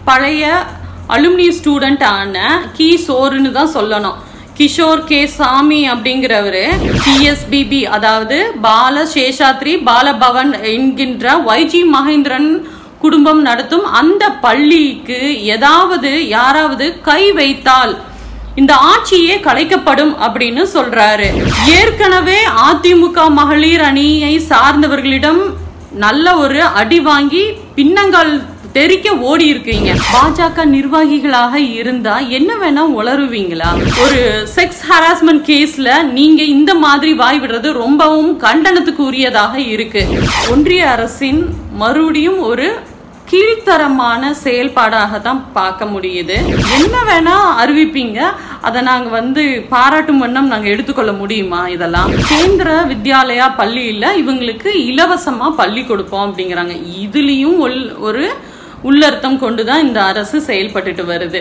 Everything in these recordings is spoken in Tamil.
பழைய அலுமினி ஸ்டூடெண்ட் ஆன கி சோறுன்னு தான் சொல்லணும் கிஷோர் கே சாமி அப்படிங்கிறவரு டிஎஸ்பிபி அதாவது பால சேஷாத்ரி பாலபவன் என்கின்ற வைஜி மகேந்திரன் குடும்பம் நடத்தும் அந்த பள்ளிக்கு ஏதாவது யாராவது கை வைத்தால் இந்த ஆட்சியே கலைக்கப்படும் அப்படின்னு சொல்றாரு ஏற்கனவே அதிமுக மகளிர் அணியை சார்ந்தவர்களிடம் நல்ல ஒரு அடி வாங்கி பின்னங்கால் தெறிக்க ஓடி இருக்கீங்க பாஜக நிர்வாகிகளாக இருந்தா என்ன வேணா உளருவீங்களா ஒரு செக்ஸ் ஹராஸ்மெண்ட் கேஸ்ல நீங்க இந்த மாதிரி வாய் விடுறது ரொம்பவும் கண்டனத்துக்கு உரியதாக இருக்கு ஒன்றிய அரசின் மறுபடியும் ஒரு கீழ்த்தரமான செயல்பாடாக தான் பார்க்க முடியுது என்ன வேணா அறிவிப்பீங்க அதை நாங்க வந்து பாராட்டும் வண்ணம் நாங்க எடுத்துக்கொள்ள முடியுமா இதெல்லாம் கேந்திர வித்யாலயா பள்ளியில இவங்களுக்கு இலவசமா பள்ளி கொடுப்போம் அப்படிங்கிறாங்க இதுலயும் ஒல்- ஒரு உள்ளர்த்தம் கொண்டுதான் இந்த அரசு செயல்பட்டுட்டு வருது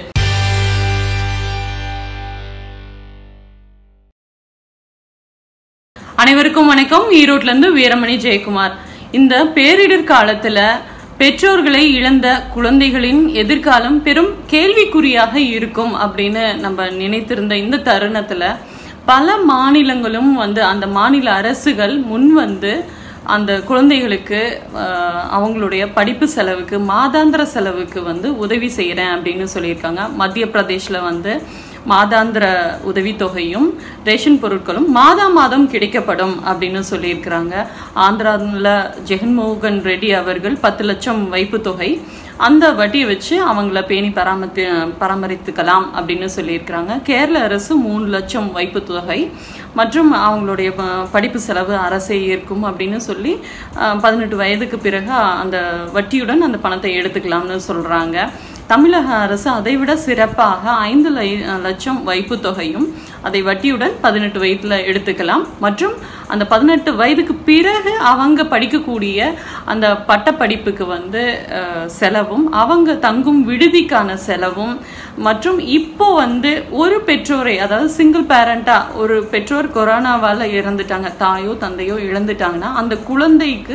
அனைவருக்கும் வணக்கம் ஈரோட்ல இருந்து வீரமணி ஜெயக்குமார் இந்த பேரிடர் காலத்துல பெற்றோர்களை இழந்த குழந்தைகளின் எதிர்காலம் பெரும் கேள்விக்குறியாக இருக்கும் அப்படின்னு நம்ம நினைத்திருந்த இந்த தருணத்துல பல மாநிலங்களும் வந்து அந்த மாநில அரசுகள் முன் வந்து அந்த குழந்தைகளுக்கு ஆஹ், அவங்களுடைய படிப்பு செலவுக்கு மாதாந்திர செலவுக்கு வந்து உதவி செய்கிறேன் அப்படின்னு சொல்லியிருக்காங்க மத்திய பிரதேஷ்ல வந்து மாதாந்திர உதவித்தொகையும் ரேஷன் பொருட்களும் மாதா மாதம் கிடைக்கப்படும் அப்படின்னு சொல்லியிருக்கிறாங்க ஆந்திராவில் ஜெகன்மோகன் ரெட்டி அவர்கள் பத்து லட்சம் வைப்பு தொகை அந்த வட்டியை வச்சு அவங்கள பேணி பராமரி பராமரித்துக்கலாம் அப்படின்னு சொல்லியிருக்கிறாங்க கேரள அரசு மூணு லட்சம் வைப்பு தொகை மற்றும் அவங்களுடைய ப- படிப்பு செலவு அரசே ஏற்கும் அப்படின்னு சொல்லி பதினெட்டு வயதுக்கு பிறகு அந்த வட்டியுடன் அந்த பணத்தை எடுத்துக்கலாம்னு சொல்றாங்க தமிழக அரசு அதைவிட சிறப்பாக ஐந்து லை- லட்சம் வைப்பு தொகையும் அதை வட்டியுடன் பதினெட்டு வயதுல எடுத்துக்கலாம் மற்றும் அந்த பதினெட்டு வயதுக்கு பிறகு அவங்க படிக்கக்கூடிய அந்த பட்டப்படிப்புக்கு வந்து அஹ், செலவும் அவங்க தங்கும் விடுதிக்கான செலவும் மற்றும் இப்போ வந்து ஒரு பெற்றோரை அதாவது சிங்கிள் பேரண்டா ஒரு பெற்றோர் கொரோனாவால இறந்துட்டாங்க தாயோ தந்தையோ இழந்துட்டாங்கன்னா அந்த குழந்தைக்கு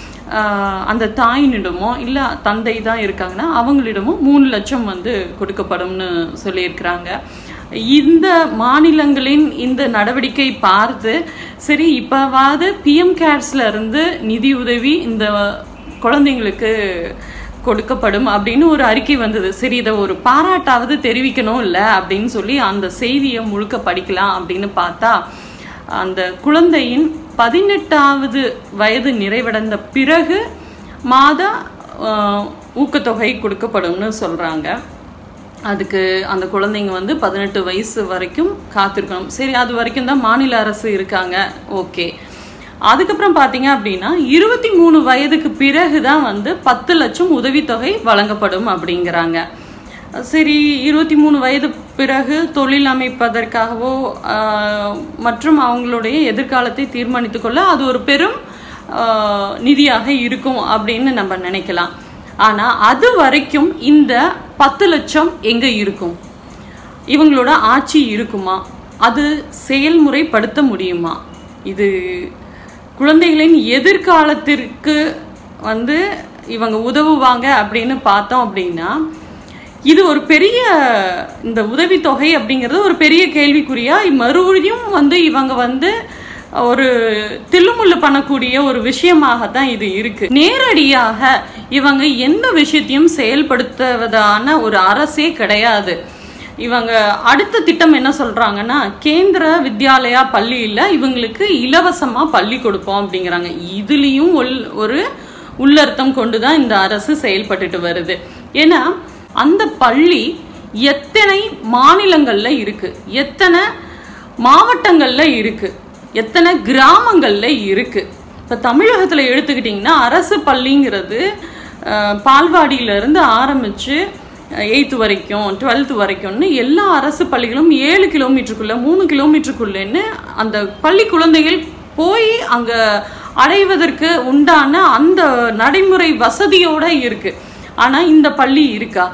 ஆஹ் அந்த தாயினிடமோ இல்ல தந்தை தான் இருக்காங்கன்னா அவங்களிடமோ மூணு லட்சம் வந்து கொடுக்கப்படும்னு சொல்லியிருக்கிறாங்க இந்த மாநிலங்களின் இந்த நடவடிக்கை பார்த்து சரி இப்பவாவது பிஎம் கேர்ஸ்ல இருந்து நிதி உதவி இந்த குழந்தைங்களுக்கு கொடுக்கப்படும் அப்படின்னு ஒரு அறிக்கை வந்தது சரி இதை ஒரு பாராட்டாவது தெரிவிக்கணும் இல்ல அப்படின்னு சொல்லி அந்த செய்தியை முழுக்க படிக்கலாம் அப்படின்னு பார்த்தா அந்த குழந்தையின் பதினெட்டாவது வயது நிறைவடைந்த பிறகு மாத ஆஹ், ஊக்கத்தொகை கொடுக்கப்படும்னு சொல்றாங்க அதுக்கு அந்த குழந்தைங்க வந்து பதினெட்டு வயசு வரைக்கும் காத்திருக்கணும் சரி அது வரைக்கும் தான் மாநில அரசு இருக்காங்க ஓகே அதுக்கப்புறம் பார்த்தீங்க அப்படின்னா இருபத்தி மூணு வயதுக்கு பிறகு தான் வந்து பத்து லட்சம் உதவித்தொகை வழங்கப்படும் அப்படிங்கிறாங்க சரி இருபத்தி மூணு வயது பிறகு தொழில் அமைப்பதற்காகவோ ஆஹ், மற்றும் அவங்களுடைய எதிர்காலத்தை தீர்மானித்துக் கொள்ள அது ஒரு பெரும் ஆஹ், நிதியாக இருக்கும் அப்படின்னு நம்ம நினைக்கலாம் ஆனா அது வரைக்கும் இந்த பத்து லட்சம் எங்க இருக்கும் இவங்களோட ஆட்சி இருக்குமா அது செயல்முறைப்படுத்த முடியுமா இது குழந்தைகளின் எதிர்காலத்திற்கு வந்து இவங்க உதவுவாங்க அப்படின்னு பார்த்தோம் அப்படின்னா இது ஒரு பெரிய இந்த உதவித்தொகை அப்படிங்கிறது ஒரு பெரிய கேள்விக்குறியா மறுபடியும் வந்து இவங்க வந்து ஒரு தில்லுமுள்ளு பண்ணக்கூடிய ஒரு விஷயமாகத்தான் இது இருக்கு நேரடியாக இவங்க எந்த விஷயத்தையும் செயல்படுத்துவதான ஒரு அரசே கிடையாது இவங்க அடுத்த திட்டம் என்ன சொல்றாங்கன்னா கேந்திர வித்யாலயா பள்ளியில இவங்களுக்கு இலவசமா பள்ளி கொடுப்போம் அப்படிங்கிறாங்க இதுலயும் ஒல்- ஒரு உள்ளர்த்தம் கொண்டுதான் இந்த அரசு செயல்பட்டுட்டு வருது ஏன்னா அந்த பள்ளி எத்தனை மாநிலங்கள்ல இருக்கு எத்தனை மாவட்டங்கள்ல இருக்கு எத்தனை கிராமங்கள்ல இருக்கு இப்ப தமிழகத்துல எடுத்துக்கிட்டிங்கன்னா அரசு பள்ளிங்கிறது அஹ், பால்வாடியில இருந்து ஆரம்பிச்சு எயித்து வரைக்கும் டுவெல்த்து வரைக்கும்னு எல்லா அரசு பள்ளிகளும் ஏழு கிலோமீட்டருக்குள்ள மூணு கிலோமீட்டருக்குள்ளன்னு அந்த பள்ளி குழந்தைகள் போய் அங்க அடைவதற்கு உண்டான அந்த நடைமுறை வசதியோட இருக்கு ஆனா இந்த பள்ளி இருக்கா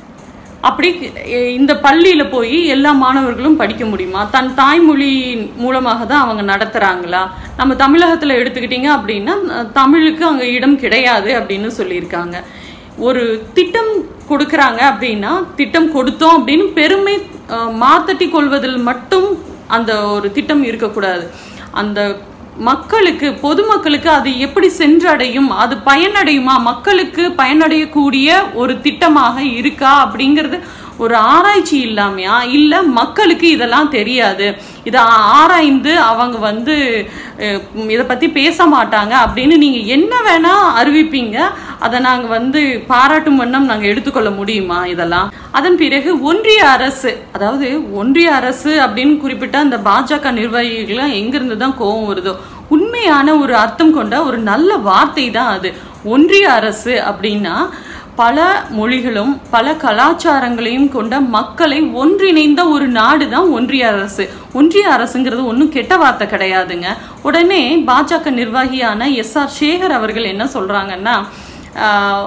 அப்படி எ- இந்த பள்ளியில போய் எல்லா மாணவர்களும் படிக்க முடியுமா தன் தாய்மொழி மூலமாக தான் அவங்க நடத்துறாங்களா நம்ம தமிழகத்துல எடுத்துக்கிட்டீங்க அப்படின்னா அஹ், தமிழுக்கு அங்க இடம் கிடையாது அப்படின்னு சொல்லியிருக்காங்க ஒரு திட்டம் கொடுக்கறாங்க அப்படின்னா திட்டம் கொடுத்தோம் அப்படின்னு பெருமை அஹ், மாத்தட்டி கொள்வதில் மட்டும் அந்த ஒரு திட்டம் இருக்கக்கூடாது அந்த மக்களுக்கு பொதுமக்களுக்கு அது எப்படி சென்றடையும் அது பயனடையுமா மக்களுக்கு பயனடையக்கூடிய ஒரு திட்டமாக இருக்கா அப்படிங்கிறது ஒரு ஆராய்ச்சி இல்லாமையா இல்ல மக்களுக்கு இதெல்லாம் தெரியாது இதை ஆராய்ந்து அவங்க வந்து அஹ், இதை பத்தி பேச மாட்டாங்க அப்படின்னு நீங்க என்ன வேணா அறிவிப்பீங்க அதை நாங்க வந்து பாராட்டும் வண்ணம் நாங்க எடுத்துக்கொள்ள முடியுமா இதெல்லாம் அதன் பிறகு ஒன்றிய அரசு அதாவது ஒன்றிய அரசு அப்படின்னு குறிப்பிட்ட அந்த பாஜக நிர்வாகிகள் எங்கிருந்து தான் கோபம் வருதோ உண்மையான ஒரு அர்த்தம் கொண்ட ஒரு நல்ல வார்த்தை தான் அது ஒன்றிய அரசு அப்படின்னா பல மொழிகளும் பல கலாச்சாரங்களையும் கொண்ட மக்களை ஒன்றிணைந்த ஒரு நாடு தான் ஒன்றிய அரசு ஒன்றிய அரசுங்கிறது ஒன்றும் கெட்ட வார்த்தை கிடையாதுங்க உடனே பாஜக நிர்வாகியான எஸ் ஆர் சேகர் அவர்கள் என்ன சொல்றாங்கன்னா ஆஹ்,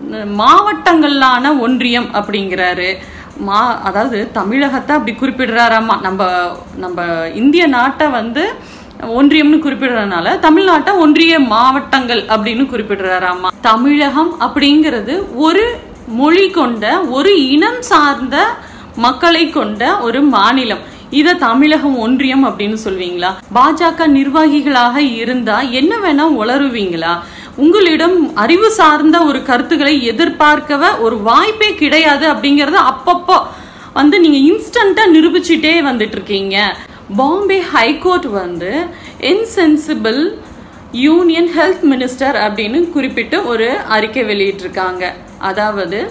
மாவட்டங்களான ஒன்றியம் அப்படிங்கிறாரு மா அதாவது தமிழகத்தை அப்படி குறிப்பிடுறாராமா நம்ம நம்ம இந்திய நாட்டை வந்து ஒன்றியம்னு குறிப்பிடுறதுனால தமிழ்நாட்டை ஒன்றிய மாவட்டங்கள் அப்படின்னு குறிப்பிடுறாராமா தமிழகம் அப்படிங்கிறது ஒரு மொழி கொண்ட ஒரு இனம் சார்ந்த மக்களை கொண்ட ஒரு மாநிலம் இத தமிழகம் ஒன்றியம் அப்படின்னு சொல்வீங்களா பாஜக நிர்வாகிகளாக இருந்தா என்ன வேணா உளருவீங்களா உங்களிடம் அறிவு சார்ந்த ஒரு கருத்துக்களை எதிர்பார்க்கவ ஒரு வாய்ப்பே கிடையாது அப்படிங்கறத அப்பப்போ வந்து நீங்க இன்ஸ்டன்டா நிரூபிச்சுட்டே வந்துட்டு இருக்கீங்க பாம்பே ஹைகோர்ட் வந்து இன்சென்சிபிள் யூனியன் ஹெல்த் மினிஸ்டர் அப்படின்னு குறிப்பிட்டு ஒரு அறிக்கை வெளியிட்டிருக்காங்க அதாவது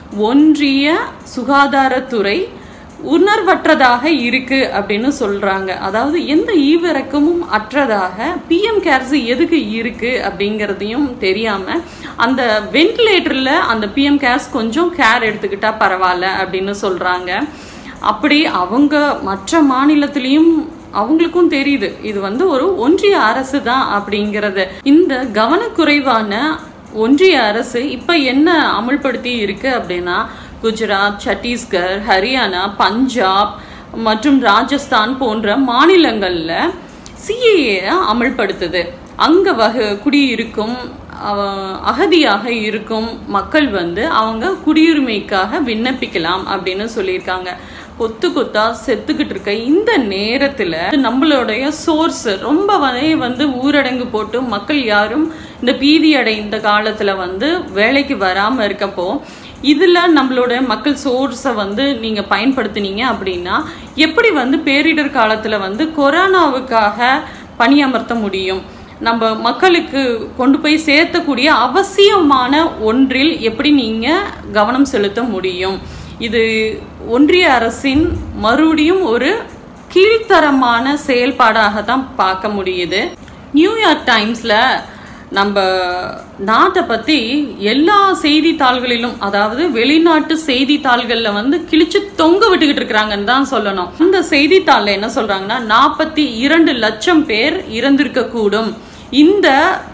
ஒன்றிய சுகாதாரத்துறை உணர்வற்றதாக இருக்கு அப்படின்னு சொல்றாங்க அதாவது எந்த ஈவிரக்கமும் அற்றதாக பிஎம் கேர்ஸ் எதுக்கு இருக்கு அப்படிங்கறதையும் தெரியாம அந்த வென்டிலேட்டர்ல அந்த பிஎம் கேர்ஸ் கொஞ்சம் கேர் எடுத்துக்கிட்டா பரவாயில்ல அப்படின்னு சொல்றாங்க அப்படி அவங்க மற்ற மாநிலத்திலையும் அவங்களுக்கும் தெரியுது இது வந்து ஒரு ஒன்றிய அரசு தான் அப்படிங்கறது இந்த கவனக்குறைவான ஒன்றிய அரசு இப்ப என்ன அமுல்படுத்தி இருக்கு அப்படின்னா குஜராத் சத்தீஸ்கர் ஹரியானா பஞ்சாப் மற்றும் ராஜஸ்தான் போன்ற மாநிலங்கள்ல சிஏஏ அமல்படுத்துது அங்க வக குடியிருக்கும் அவ- அகதியாக இருக்கும் மக்கள் வந்து அவங்க குடியுரிமைக்காக விண்ணப்பிக்கலாம் அப்படின்னு சொல்லியிருக்காங்க கொத்து கொத்தா செத்துக்கிட்டு இருக்க இந்த நேரத்துல நம்மளுடைய சோர்ஸ் ரொம்ப வரை வந்து ஊரடங்கு போட்டு மக்கள் யாரும் இந்த பீதி அடைந்த காலத்துல வந்து வேலைக்கு வராம இருக்கப்போ இதுல நம்மளோட மக்கள் சோர்ஸை வந்து நீங்க பயன்படுத்துனீங்க அப்படின்னா எப்படி வந்து பேரிடர் காலத்துல வந்து கொரோனாவுக்காக பணியமர்த்த முடியும் நம்ம மக்களுக்கு கொண்டு போய் சேர்த்தக்கூடிய அவசியமான ஒன்றில் எப்படி நீங்க கவனம் செலுத்த முடியும் இது ஒன்றிய அரசின் மறுபடியும் ஒரு கீழ்த்தரமான செயல்பாடாக தான் பார்க்க முடியுது நியூயார்க் டைம்ஸ்ல நம்ம நாட்டை பத்தி எல்லா செய்தித்தாள்களிலும் அதாவது வெளிநாட்டு செய்தித்தாள்கள்ல வந்து கிழிச்சு தொங்க விட்டுக்கிட்டு இருக்கிறாங்கன்னு தான் சொல்லணும் இந்த செய்தித்தாள்ல என்ன சொல்றாங்கன்னா நாற்பத்தி இரண்டு லட்சம் பேர் இறந்திருக்க கூடும் இந்த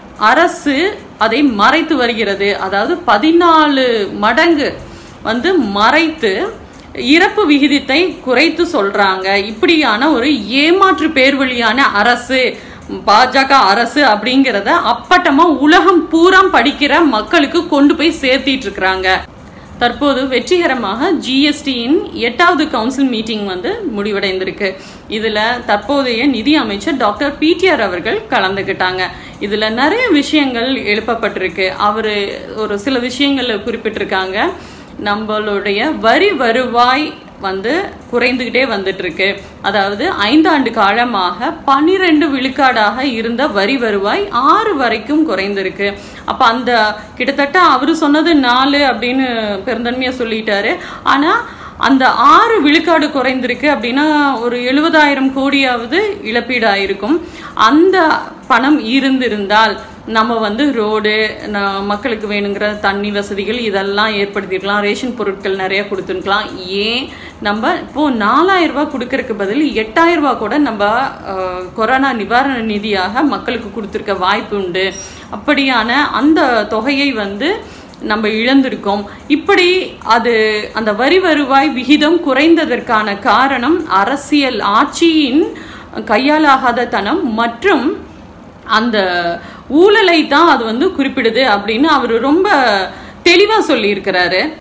அரசு அதை மறைத்து வருகிறது அதாவது பதினாலு மடங்கு வந்து மறைத்து இறப்பு விகிதத்தை குறைத்து சொல்றாங்க இப்படியான ஒரு ஏமாற்று பேர்வழியான அரசு பாஜக அரசு அப்படிங்கிறத அப்பட்டமா உலகம் பூரா படிக்கிற மக்களுக்கு கொண்டு போய் சேர்த்திட்டு இருக்கிறாங்க தற்போது வெற்றிகரமாக ஜிஎஸ்டியின் எட்டாவது கவுன்சில் மீட்டிங் வந்து முடிவடைந்திருக்கு இதுல தற்போதைய நிதி அமைச்சர் டாக்டர் பிடிஆர் அவர்கள் கலந்துக்கிட்டாங்க இதுல நிறைய விஷயங்கள் எழுப்பப்பட்டிருக்கு அவரு ஒரு சில விஷயங்கள்ல குறிப்பிட்டிருக்காங்க நம்மளுடைய வரி வருவாய் வந்து குறைந்துகிட்டே வந்துட்டு இருக்கு அதாவது ஐந்தாண்டு காலமாக பனிரெண்டு விழுக்காடாக இருந்த வரி வருவாய் ஆறு வரைக்கும் குறைந்திருக்கு அப்ப அந்த கிட்டத்தட்ட அவரு சொன்னது நாலு அப்படின்னு பெருந்தன்மையா சொல்லிட்டாரு ஆனா அந்த ஆறு விழுக்காடு குறைந்திருக்கு அப்படின்னா ஒரு எழுபதாயிரம் கோடியாவது இழப்பீடு ஆயிருக்கும் அந்த பணம் இருந்திருந்தால் நம்ம வந்து ரோடு ந- மக்களுக்கு வேணுங்கிற தண்ணி வசதிகள் இதெல்லாம் ஏற்படுத்திருக்கலாம் ரேஷன் பொருட்கள் நிறைய கொடுத்துருக்கலாம் ஏன் நம்ம இப்போ நாலாயிரம் ரூபாய் கொடுக்கறதுக்கு பதில் எட்டாயிரம் ரூபாய் கூட நம்ம அஹ், கொரோனா நிவாரண நிதியாக மக்களுக்கு கொடுத்துருக்க வாய்ப்பு உண்டு அப்படியான அந்த தொகையை வந்து நம்ம இழந்திருக்கோம் இப்படி அது அந்த வரி வருவாய் விகிதம் குறைந்ததற்கான காரணம் அரசியல் ஆட்சியின் கையாலாகாத தனம் மற்றும் அந்த ஊழலை தான் அது வந்து குறிப்பிடுது அப்படின்னு அவர் ரொம்ப தெளிவா சொல்லியிருக்கிறாரு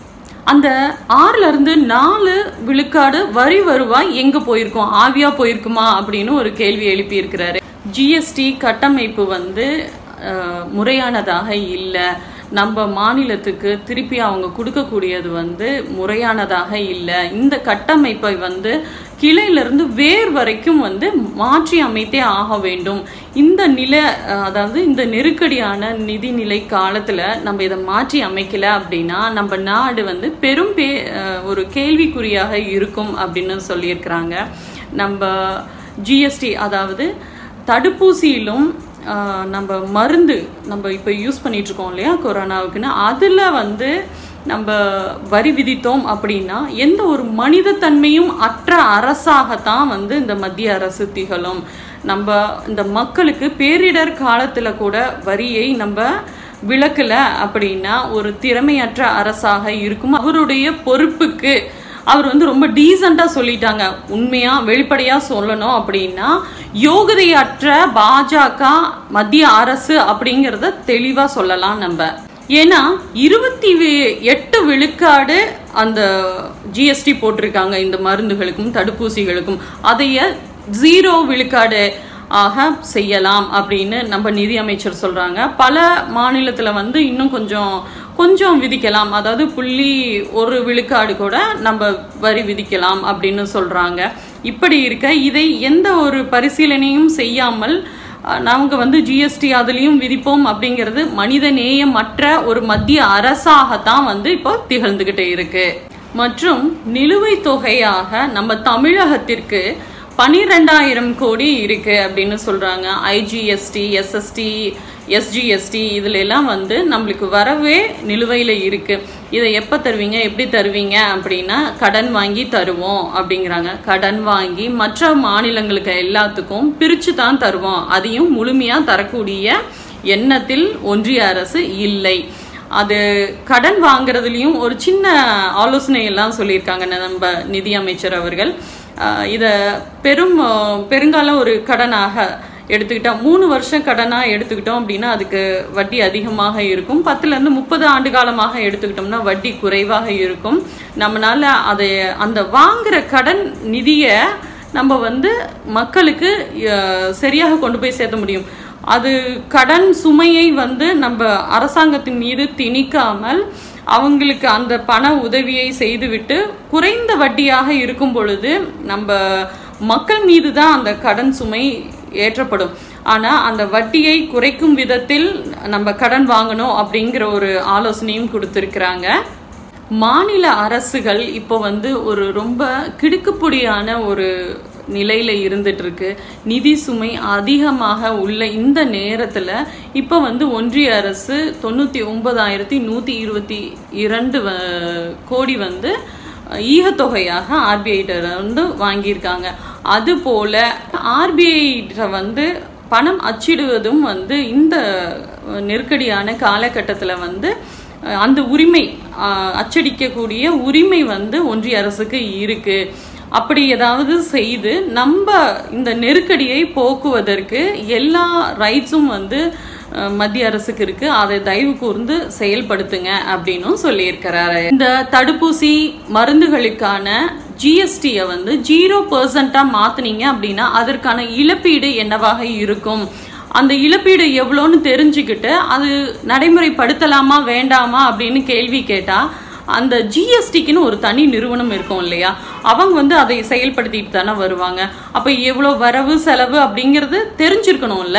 அந்த ஆறுல இருந்து நாலு விழுக்காடு வரி வருவாய் எங்க போயிருக்கும் ஆவியா போயிருக்குமா அப்படின்னு ஒரு கேள்வி எழுப்பி இருக்கிறாரு ஜிஎஸ்டி கட்டமைப்பு வந்து அஹ், முறையானதாக இல்லை நம்ம மாநிலத்துக்கு திருப்பி அவங்க கொடுக்கக்கூடியது வந்து முறையானதாக இல்லை இந்த கட்டமைப்பை வந்து கிளையிலிருந்து வேர் வரைக்கும் வந்து மாற்றி அமைத்தே ஆக வேண்டும் இந்த நிலை அஹ், அதாவது இந்த நெருக்கடியான நிதிநிலை காலத்துல நம்ம இதை மாற்றி அமைக்கல அப்படின்னா நம்ம நாடு வந்து பெரும் பே அஹ், ஒரு கேள்விக்குறியாக இருக்கும் அப்படின்னு சொல்லியிருக்கிறாங்க நம்ம ஜிஎஸ்டி அதாவது தடுப்பூசியிலும் ஆஹ், நம்ம மருந்து நம்ம இப்போ யூஸ் பண்ணிட்டு இருக்கோம் இல்லையா கொரோனாவுக்குன்னு அதில் வந்து நம்ம வரி விதித்தோம் அப்படின்னா எந்த ஒரு மனிதத்தன்மையும் அற்ற அரசாகத்தான் வந்து இந்த மத்திய அரசு திகழும் நம்ம இந்த மக்களுக்கு பேரிடர் காலத்துல கூட வரியை நம்ம விளக்கல அப்படின்னா ஒரு திறமையற்ற அரசாக இருக்கும் அவருடைய பொறுப்புக்கு அவர் வந்து ரொம்ப டீசெண்டா சொல்லிட்டாங்க உண்மையா வெளிப்படையா சொல்லணும் அப்படின்னா யோகதையற்ற பாஜக மத்திய அரசு அப்படிங்கறத தெளிவா சொல்லலாம் நம்ம ஏன்னா இருபத்தி வி- எட்டு விழுக்காடு அந்த ஜிஎஸ்டி போட்டிருக்காங்க இந்த மருந்துகளுக்கும் தடுப்பூசிகளுக்கும் அதைய ஜீரோ விழுக்காடு ஆக செய்யலாம் அப்படின்னு நம்ம நிதி அமைச்சர் சொல்றாங்க பல மாநிலத்துல வந்து இன்னும் கொஞ்சம் கொஞ்சம் விதிக்கலாம் அதாவது புள்ளி ஒரு விழுக்காடு கூட நம்ம வரி விதிக்கலாம் அப்படின்னு சொல்றாங்க இப்படி இருக்க இதை எந்த ஒரு பரிசீலனையும் செய்யாமல் அஹ், நாங்க வந்து ஜிஎஸ்டி அதுலயும் விதிப்போம் அப்படிங்கிறது மனித நேயமற்ற ஒரு மத்திய அரசாகத்தான் வந்து இப்போ திகழ்ந்துகிட்டு இருக்கு மற்றும் நிலுவைத் தொகையாக நம்ம தமிழகத்திற்கு பனிரெண்டாயிரம் கோடி இருக்கு அப்படின்னு சொல்றாங்க ஐஜிஎஸ்டி எஸ்எஸ்டி எஸ்ஜிஎஸ்டி இதுல எல்லாம் வந்து நம்மளுக்கு வரவே நிலுவையில இருக்கு இதை எப்ப தருவீங்க எப்படி தருவீங்க அப்படின்னா கடன் வாங்கி தருவோம் அப்படிங்கிறாங்க கடன் வாங்கி மற்ற மாநிலங்களுக்கு எல்லாத்துக்கும் பிரிச்சு தான் தருவோம் அதையும் முழுமையா தரக்கூடிய எண்ணத்தில் ஒன்றிய அரசு இல்லை அது கடன் வாங்குறதுலயும் ஒரு சின்ன ஆலோசனை எல்லாம் சொல்லியிருக்காங்க நம்ம நிதி அமைச்சர் அவர்கள் ஆஹ் இத பெரும் ஆஹ் பெருங்காலம் ஒரு கடனாக எடுத்துக்கிட்டா மூணு வருஷம் கடனா எடுத்துக்கிட்டோம் அப்படின்னா அதுக்கு வட்டி அதிகமாக இருக்கும் பத்துல இருந்து முப்பது ஆண்டு காலமாக எடுத்துக்கிட்டோம்னா வட்டி குறைவாக இருக்கும் நம்மனால அதை அந்த வாங்குற கடன் நிதியை நம்ம வந்து மக்களுக்கு ஆஹ் சரியாக கொண்டு போய் சேர்த்த முடியும் அது கடன் சுமையை வந்து நம்ம அரசாங்கத்தின் மீது திணிக்காமல் அவங்களுக்கு அந்த பண உதவியை செய்துவிட்டு குறைந்த வட்டியாக இருக்கும் பொழுது நம்ம மக்கள் மீது தான் அந்த கடன் சுமை ஏற்றப்படும் ஆனா அந்த வட்டியை குறைக்கும் விதத்தில் நம்ம கடன் வாங்கணும் அப்படிங்கிற ஒரு ஆலோசனையும் கொடுத்திருக்கிறாங்க மாநில அரசுகள் இப்போ வந்து ஒரு ரொம்ப கிடுக்குப்பொடியான ஒரு நிலையில இருந்துட்டு இருக்கு நிதி சுமை அதிகமாக உள்ள இந்த நேரத்துல இப்போ வந்து ஒன்றிய அரசு தொண்ணூத்தி ஒன்பதாயிரத்தி நூத்தி இருபத்தி இரண்டு வ- கோடி வந்து ஈகத்தொகையாக ஆர்பிஐ வந்து வாங்கியிருக்காங்க அது போல ஆர்பிஐ வந்து பணம் அச்சிடுவதும் வந்து இந்த நெருக்கடியான காலகட்டத்தில் வந்து அஹ், அந்த உரிமை அஹ், அச்சடிக்கக்கூடிய உரிமை வந்து ஒன்றிய அரசுக்கு இருக்கு அப்படி ஏதாவது செய்து நம்ம இந்த நெருக்கடியை போக்குவதற்கு எல்லா ரைட்ஸும் வந்து அஹ், மத்திய அரசுக்கு இருக்கு அதை தயவு கூர்ந்து செயல்படுத்துங்க அப்படின்னும் சொல்லியிருக்கிறாரு இந்த தடுப்பூசி மருந்துகளுக்கான ஜிஎஸ்டியை வந்து ஜீரோ பர்சன்டா மாத்துனீங்க அப்படின்னா அதற்கான இழப்பீடு என்னவாக இருக்கும் அந்த இழப்பீடு எவ்வளோன்னு தெரிஞ்சுக்கிட்டு அது நடைமுறைப்படுத்தலாமா வேண்டாமா அப்படின்னு கேள்வி கேட்டா அந்த ஜிஎஸ்டிக்குன்னு ஒரு தனி நிறுவனம் இருக்கும் இல்லையா அவங்க வந்து அதை செயல்படுத்திட்டு தானே வருவாங்க அப்ப எவ்வளோ வரவு செலவு அப்படிங்கிறது தெரிஞ்சிருக்கணும்ல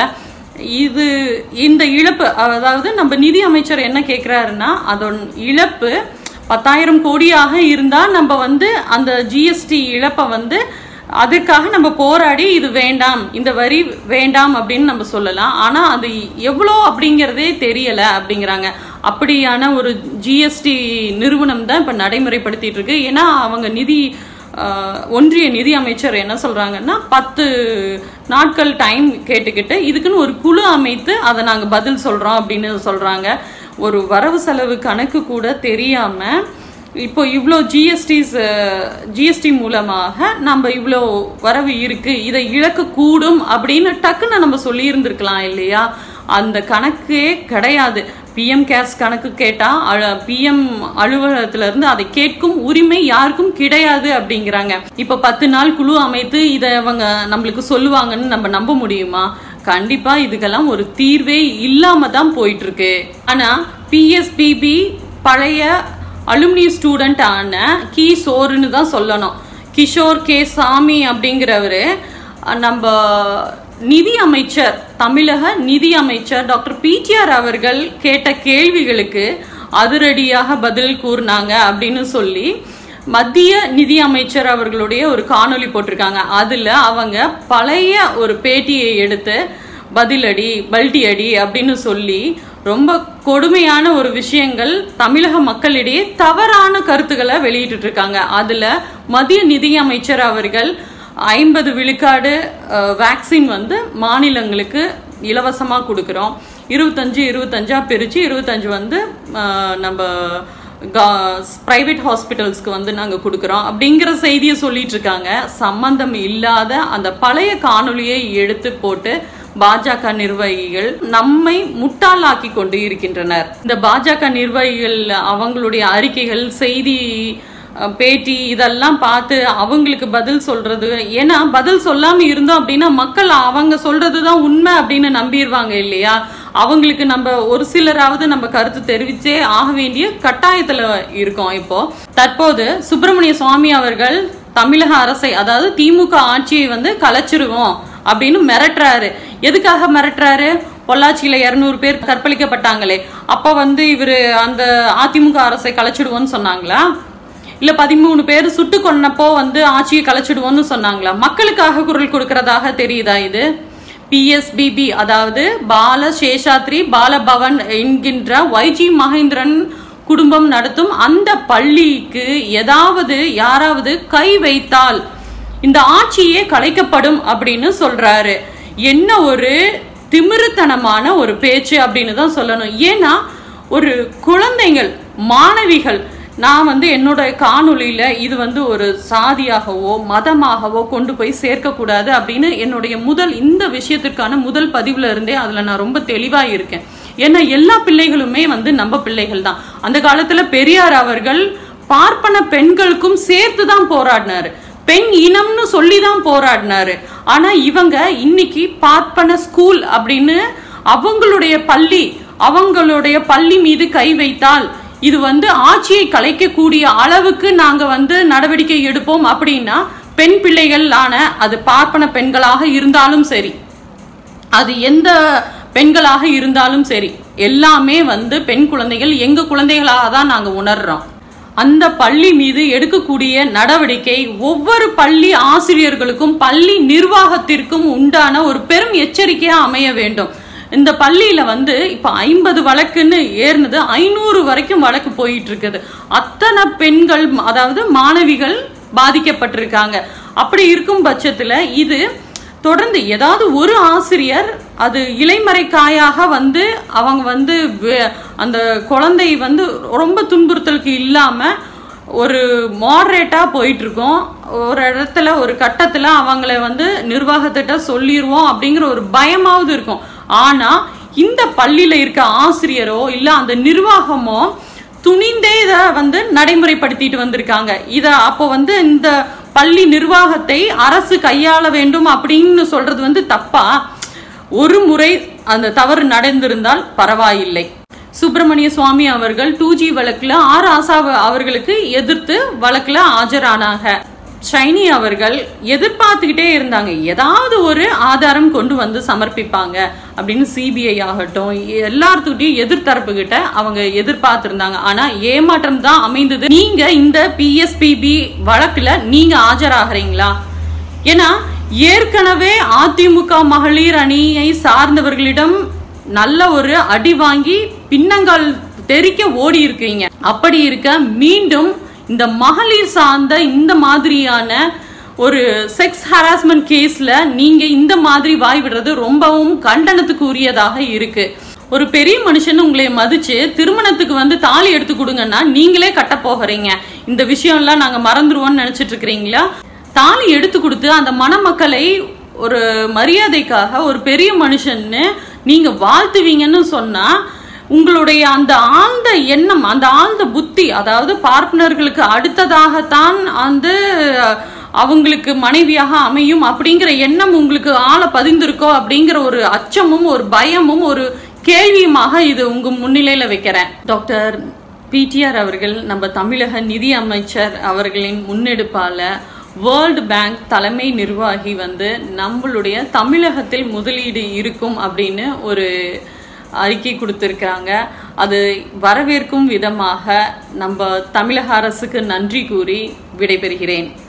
இது இந்த இழப்பு அதாவது நம்ம நிதி அமைச்சர் என்ன கேட்கிறாருன்னா அதோட இழப்பு பத்தாயிரம் கோடியாக இருந்தா நம்ம வந்து அந்த ஜிஎஸ்டி இழப்பை வந்து அதுக்காக நம்ம போராடி இது வேண்டாம் இந்த வரி வேண்டாம் அப்படின்னு நம்ம சொல்லலாம் ஆனா அது எவ்வளோ அப்படிங்கிறதே தெரியல அப்படிங்கிறாங்க அப்படியான ஒரு ஜிஎஸ்டி நிறுவனம் தான் இப்ப நடைமுறைப்படுத்திட்டு இருக்கு ஏன்னா அவங்க நிதி ஆஹ், ஒன்றிய நிதி அமைச்சர் என்ன சொல்றாங்கன்னா பத்து நாட்கள் டைம் கேட்டுக்கிட்டு இதுக்குன்னு ஒரு குழு அமைத்து அதை நாங்க பதில் சொல்றோம் அப்படின்னு சொல்றாங்க ஒரு வரவு செலவு கணக்கு கூட தெரியாம இப்போ இவ்வளோ ஜிஎஸ்டிஸ் ஜிஎஸ்டி மூலமாக நம்ம இவ்வளோ வரவு இருக்கு இதை இழக்க கூடும் அப்படின்னு டக்குன்னு நம்ம சொல்லி இருந்திருக்கலாம் இல்லையா அந்த கணக்கே கிடையாது பிஎம் கேர்ஸ் கணக்கு கேட்டா பிஎம் அலுவலகத்துல இருந்து அதை கேட்கும் உரிமை யாருக்கும் கிடையாது அப்படிங்கிறாங்க இப்ப பத்து நாள் குழு அமைத்து இதை அவங்க நம்மளுக்கு சொல்லுவாங்கன்னு நம்ம நம்ப முடியுமா கண்டிப்பா இதுக்கெல்லாம் ஒரு தீர்வே இல்லாம தான் போயிட்டு இருக்கு ஆனா பிஎஸ்பிபி பழைய அலுமினி ஸ்டூடெண்ட் ஆன கி சோறுன்னு தான் சொல்லணும் கிஷோர் கே சாமி அப்படிங்கிறவரு அஹ், நம்ம நிதி அமைச்சர் தமிழக நிதி அமைச்சர் டாக்டர் பிடிஆர் அவர்கள் கேட்ட கேள்விகளுக்கு அதிரடியாக பதில் கூறினாங்க அப்படின்னு சொல்லி மத்திய நிதி அமைச்சர் அவர்களுடைய ஒரு காணொளி போட்டிருக்காங்க அதுல அவங்க பழைய ஒரு பேட்டியை எடுத்து பதிலடி பல்டி அடி அப்படின்னு சொல்லி ரொம்ப கொடுமையான ஒரு விஷயங்கள் தமிழக மக்களிடையே தவறான கருத்துக்களை வெளியிட்டு இருக்காங்க அதுல மத்திய நிதி அமைச்சர் அவர்கள் ஐம்பது விழுக்காடு வேக்சின் வந்து மாநிலங்களுக்கு இலவசமா கொடுக்குறோம் இருபத்தஞ்சு இருபத்தஞ்சா பிரிச்சு இருபத்தஞ்சு வந்து அஹ், நம்ம பிரைவேட் ஹாஸ்பிட்டல்ஸ்க்கு வந்து நாங்கள் கொடுக்குறோம் அப்படிங்கிற செய்தியை சொல்லிட்டு இருக்காங்க சம்பந்தம் இல்லாத அந்த பழைய காணொளியை எடுத்து போட்டு பாஜக நிர்வாகிகள் நம்மை முட்டாளாக்கி கொண்டு இருக்கின்றனர் இந்த பாஜக நிர்வாகிகள் அவங்களுடைய அறிக்கைகள் செய்தி அஹ், பேட்டி இதெல்லாம் பார்த்து அவங்களுக்கு பதில் சொல்றது ஏன்னா பதில் சொல்லாம இருந்தோம் அப்படின்னா மக்கள் அவங்க சொல்றதுதான் உண்மை அப்படின்னு நம்பிடுவாங்க இல்லையா அவங்களுக்கு நம்ம ஒரு சிலராவது நம்ம கருத்து தெரிவிச்சே ஆக வேண்டிய கட்டாயத்துல இருக்கோம் இப்போ தற்போது சுப்பிரமணிய சுவாமி அவர்கள் தமிழக அரசை அதாவது திமுக ஆட்சியை வந்து கலைச்சிருவோம் அப்படின்னு மிரட்டுறாரு எதுக்காக மிரட்டுறாரு பொள்ளாச்சியில இருநூறு பேர் கற்பழிக்கப்பட்டாங்களே அப்ப வந்து இவரு அந்த அதிமுக அரசை கலைச்சிடுவோம்னு சொன்னாங்களா இல்ல பதிமூணு பேர் சுட்டு கொன்னப்போ வந்து ஆட்சியை கலைச்சிடுவோம்னு சொன்னாங்களா மக்களுக்காக குரல் கொடுக்கறதாக தெரியுதா இது பிஎஸ்பிபி அதாவது பால சேஷாத்ரி பாலபவன் என்கின்ற வைஜி மகேந்திரன் குடும்பம் நடத்தும் அந்த பள்ளிக்கு ஏதாவது யாராவது கை வைத்தால் இந்த ஆட்சியே கலைக்கப்படும் அப்படின்னு சொல்றாரு என்ன ஒரு திமிருத்தனமான ஒரு பேச்சு அப்படின்னு தான் சொல்லணும் ஏன்னா ஒரு குழந்தைகள் மாணவிகள் நான் வந்து என்னோட காணொளியில இது வந்து ஒரு சாதியாகவோ மதமாகவோ கொண்டு போய் சேர்க்கக்கூடாது அப்படின்னு என்னுடைய முதல் இந்த விஷயத்திற்கான முதல் பதிவுல இருந்தே அதுல நான் ரொம்ப தெளிவா இருக்கேன் ஏன்னா எல்லா பிள்ளைகளுமே வந்து நம்ம பிள்ளைகள் தான் அந்த காலத்துல பெரியார் அவர்கள் பார்ப்பன பெண்களுக்கும் சேர்த்து தான் போராடினாரு பெண் இனம்னு சொல்லி தான் போராடினாரு ஆனா இவங்க இன்னைக்கு பார்ப்பன ஸ்கூல் அப்படின்னு அவங்களுடைய பள்ளி அவங்களுடைய பள்ளி மீது கை வைத்தால் இது வந்து ஆட்சியை கலைக்கக்கூடிய அளவுக்கு நாங்க வந்து நடவடிக்கை எடுப்போம் அப்படின்னா பெண் பிள்ளைகள் ஆன அது பார்ப்பன பெண்களாக இருந்தாலும் சரி அது எந்த பெண்களாக இருந்தாலும் சரி எல்லாமே வந்து பெண் குழந்தைகள் எங்க குழந்தைகளாக தான் நாங்க உணர்றோம் அந்த பள்ளி மீது எடுக்கக்கூடிய நடவடிக்கை ஒவ்வொரு பள்ளி ஆசிரியர்களுக்கும் பள்ளி நிர்வாகத்திற்கும் உண்டான ஒரு பெரும் எச்சரிக்கையா அமைய வேண்டும் இந்த பள்ளியில வந்து இப்ப ஐம்பது வழக்குன்னு ஏறினது ஐநூறு வரைக்கும் வழக்கு போயிட்டு இருக்குது அத்தனை பெண்கள் அதாவது மாணவிகள் பாதிக்கப்பட்டிருக்காங்க அப்படி இருக்கும் பட்சத்துல இது தொடர்ந்து ஏதாவது ஒரு ஆசிரியர் அது இலைமறைக்காயாக வந்து அவங்க வந்து வே- அந்த குழந்தை வந்து ரொம்ப துன்புறுத்தலுக்கு இல்லாம ஒரு மாடரேட்டா போயிட்டு இருக்கோம் ஒரு இடத்துல ஒரு கட்டத்துல அவங்கள வந்து நிர்வாகத்திட்ட சொல்லிடுவோம் அப்படிங்கிற ஒரு பயமாவது இருக்கும் ஆனா இந்த பள்ளியில இருக்க ஆசிரியரோ இல்ல அந்த நிர்வாகமோ துணிந்தே இதை வந்து நடைமுறைப்படுத்திட்டு வந்திருக்காங்க இத அப்போ வந்து இந்த பள்ளி நிர்வாகத்தை அரசு கையாள வேண்டும் அப்படின்னு சொல்றது வந்து தப்பா ஒரு முறை அந்த தவறு நடந்திருந்தால் பரவாயில்லை சுப்பிரமணிய சுவாமி அவர்கள் டூ ஜி வழக்குல ஆர் ஆசா அவர்களுக்கு எதிர்த்து வழக்குல ஆஜரானாங்க ஷைனி அவர்கள் எதிர்பார்த்துக்கிட்டே இருந்தாங்க ஏதாவது ஒரு ஆதாரம் கொண்டு வந்து சமர்ப்பிப்பாங்க அப்படின்னு சிபிஐ ஆகட்டும் எல்லாத்துக்கிட்டையும் எதிர்த்தரப்பு கிட்ட அவங்க எதிர்பார்த்திருந்தாங்க ஆனா ஏமாற்றம் தான் அமைந்தது நீங்க இந்த பிஎஸ்பிபி வழக்குல நீங்க ஆஜராகிறீங்களா ஏன்னா ஏற்கனவே அதிமுக மகளிர் அணியை சார்ந்தவர்களிடம் நல்ல ஒரு அடி வாங்கி பின்னங்கால் தெறிக்க ஓடி இருக்கீங்க அப்படி இருக்க மீண்டும் இந்த மகளிர் சார்ந்த இந்த மாதிரியான ஒரு செக்ஸ் ஹராஸ்மெண்ட் கேஸ்ல நீங்க இந்த மாதிரி வாய் விடுறது ரொம்பவும் கண்டனத்துக்கு உரியதாக இருக்கு ஒரு பெரிய மனுஷன் உங்களை மதிச்சு திருமணத்துக்கு வந்து தாலி எடுத்து கொடுங்கன்னா நீங்களே கட்ட போகிறீங்க இந்த விஷயம்லாம் நாங்க மறந்துருவோம்னு நினைச்சிட்டு இருக்கிறீங்களா தாலி எடுத்து கொடுத்து அந்த மணமக்களை ஒரு மரியாதைக்காக ஒரு பெரிய மனுஷன்னு நீங்க வாழ்த்துவீங்கன்னு சொன்னா உங்களுடைய அந்த ஆழ்ந்த எண்ணம் அந்த ஆழ்ந்த புத்தி அதாவது பார்ட்னர்களுக்கு அடுத்ததாகத்தான் அந்த அவங்களுக்கு மனைவியாக அமையும் அப்படிங்கிற எண்ணம் உங்களுக்கு ஆழ பதிந்திருக்கோ அப்படிங்கிற ஒரு அச்சமும் ஒரு பயமும் ஒரு கேள்வியுமாக இது உங்க முன்னிலையில வைக்கிறேன் டாக்டர் பிடிஆர் அவர்கள் நம்ம தமிழக நிதி அமைச்சர் அவர்களின் முன்னெடுப்பால வேர்ல்டு பேங்க் தலைமை நிர்வாகி வந்து நம்மளுடைய தமிழகத்தில் முதலீடு இருக்கும் அப்படின்னு ஒரு அறிக்கை கொடுத்திருக்காங்க அது வரவேற்கும் விதமாக நம்ம தமிழக அரசுக்கு நன்றி கூறி விடைபெறுகிறேன்